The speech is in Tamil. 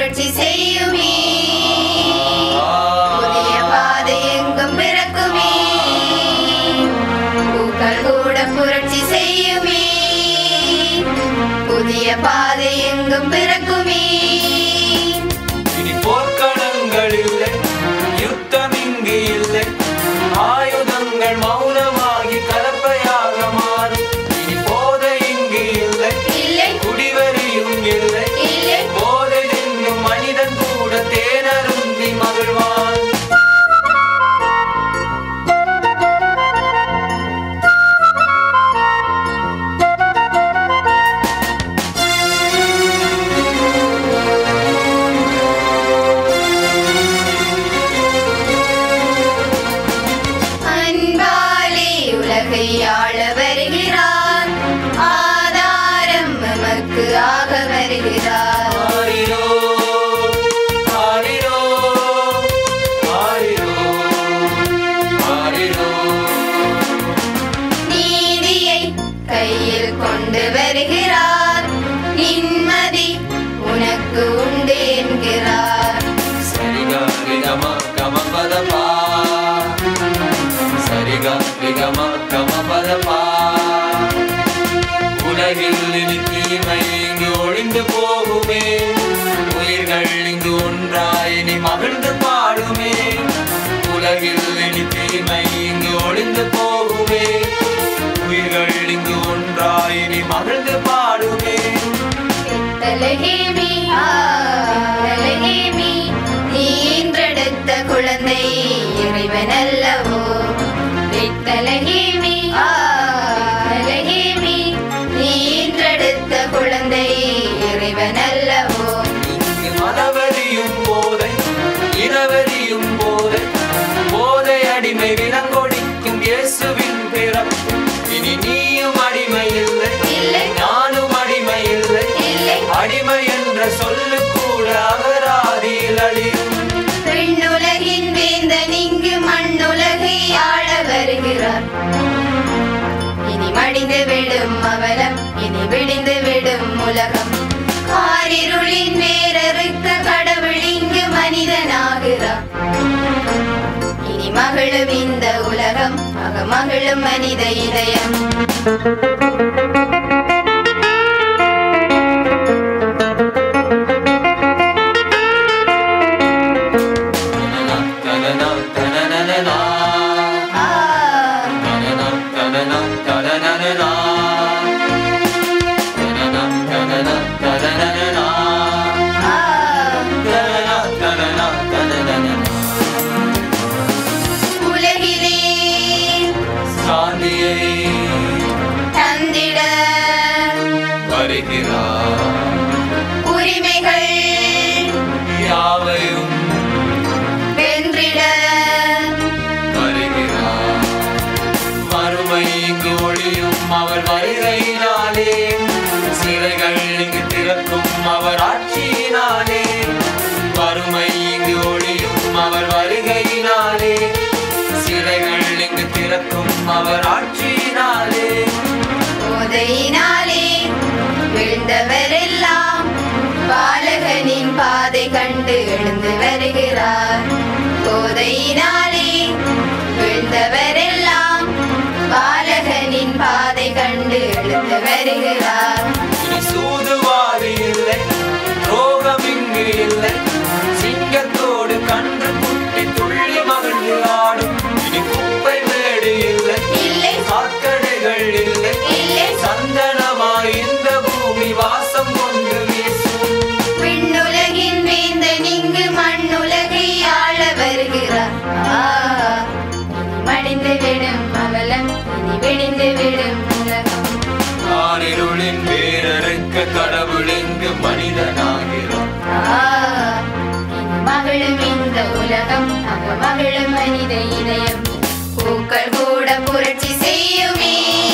புரட்சி செய்யுமே புதிய பாதை எங்கும் பிறக்குமே பூக்கள் கூட புரட்சி செய்யுமே புதிய பாதை எங்கும் பிறக்குமே இனி போர்க்களங்கள் இல்லை யுத்தம் இங்கு இல்லை ஆயுதங்கள் மௌனமாகி கலப்பையாக மாறும் இனி போதை இங்கு இல்லை இல்லை குடிவரியும் இல்லை இல்லை போதை நின்றும் மனிதன் கூட தேனருந்தி மகிழ்வான் அன்பாலே உலகை ஆள வருகிறார் ஆதாரம் நமக்கு ஆக வருகிறார் ஆரிரோ ஆரிரோ ஆரிரோ ஆரிரோ நீதியை கையில் கொண்டு வருகிறார் நிம்மதி உனக்கு உண்டு என்கிறார் சரிகா ரிகம கம பதபா சரிகா ரிகம கம பதபா உலகில் இனி தீமை இங்கு ஒளிந்து போகுமே உயிர்கள் இங்கு ஒன்றாய் இனி மகிழ்ந்து பாடுமே உலகில் இனி தீமை இங்கு ஒளிந்து போகுமே உயிர்கள் இங்கு ஒன்றாய் இனி மகிழ்ந்து பாடுமே பெத்தலகேமி, ஆ, பெத்தலகேமி, நீ ஈன்றெடுத்த குழந்தை இறைவன் அல்லவோ பெத்தலகேமி, ஆ, பெத்தலகேமி, நீ ஈன்றெடுத்த குழந்தை இறைவன் அல்லவோ இங்கு மதவெறியும் போதை இனவெறியும் போதை போதை அடிமை விலங்கொடிக்கும் இயேசுவின் பிறப்பு இனி நீயும் அடிமை இல்லை இல்லை நானும் அடிமை இல்லை இல்லை அடிமை என்ற சொல்லு கூட அகராதியில் அழியும் பெண்ணுலகின் வேந்தன் இங்கு மண்ணுலகை ஆள வருகிறார் இனி மடிந்து விடும் அவலம் இனி விடிந்து விடும் உலகம் காரிருளின் வேறறுக்க கடவுள் இங்கு மனிதனாகிறார் இனி மகிழும் இந்த உலகம் அக மகிழும் மனித இதயம் தனனா, தனனனனா, ஆ, தனனா, தனனா, தனனனனா. தனனா, தனனா, தனனனனா. ஆ. தனனா, தனனா, தனனனனா. உலகிலே சாந்தியை தந்திட வருகிறார் உரிமைகள் யாவையும் வென்றிட வருகிறார் மறுமை இங்கு ஒளியும் அவர் வருகையினாலே சிறைகள் இங்கு திறக்கும் அவர் ஆட்சியினாலே வறுமை இங்கு ஒளியும் அவர் வருகையினாலே சிறைகள் இங்கு திறக்கும் அவர் ஆட்சியினாலே போதையினாலே விழுந்தவரெல்லாம் பாலகனின் பாதை கண்டு எழுந்து வருகிறார் போதையினாலே விழுந்தவரெல்லாம் பாலகனின் பாதை கண்டு எழுந்து வருகிறார் இனி சூதுவாது இல்லை ரோகம் இங்கு இல்லை சிங்கத்தோடு கன்று குட்டி துள்ளி மகிழ்ந்து ஆடும் இனி குப்பை மேடு இல்லை இல்லை சாக்கடைகள் இல்லை இல்லை சந்தனமாய் இந்த பூமி வாசம் கொண்டு வீசும் விண்ணுலகின் வேந்தன் இங்கு மண்ணுலகை ஆள வருகிறார் ஆ, இனி மடிந்து விடும் அவலம் இனி விடிந்து விடும் உலகம் ஆறிருளின் வேரறுக்க கடவுள் இங்கு மனிதனாகிறார் ஆ, இனி மகிழும் இந்த உலகம் அக மகிழும் மனித இதயம் பூக்கள் கூட புரட்சி செய்யுமே